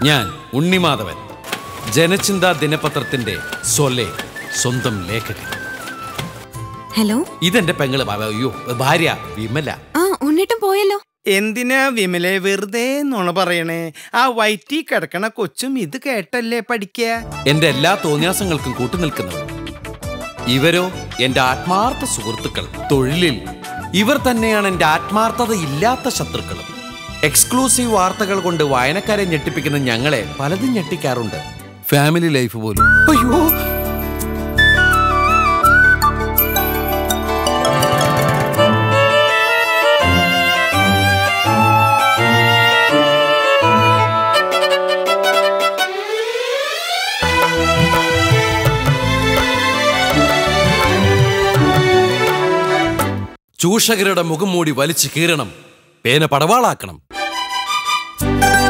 ഞാൻ ഉണ്ണിമാധവൻ ജനചിന്ത ദിനപത്രത്തിന്റെ സൊലെ സ്വന്തം ലേഖകൻ ഹലോ ഇതെന്റെ പെങ്ങള് ഭ- അയ്യോ ഭാര്യ വിമല ആ ഉണ്ണിട്ടും പോയല്ലോ എന്തിനാ വിമലെ വെറുതെ നുണ പറയണേ ആ വയറ്റി കിടക്കണ കൊച്ചും ഇത് കേട്ടല്ലേ പഠിക്ക എന്റെ എല്ലാ തോന്നിയാസങ്ങൾക്കും കൂട്ടുനിൽക്കുന്നവർ ഇവരോ എന്റെ ആത്മാർത്ഥ സുഹൃത്തുക്കൾ തൊഴിലിൽ ഇവർ തന്നെയാണ് എന്റെ ആത്മാർത്ഥത ഇല്ലാത്ത ശത്രുക്കളും എക്സ്ക്ലൂസീവ് വാർത്തകൾ കൊണ്ട് വായനക്കാരെ ഞെട്ടിപ്പിക്കുന്ന ഞങ്ങളെ പലതും ഞെട്ടിക്കാറുണ്ട് ഫാമിലി ലൈഫ് പോലും അയ്യോ ചൂഷകരുടെ മുഖം മൂടി വലിച്ചു കീറണം പേന പടവാളാക്കണം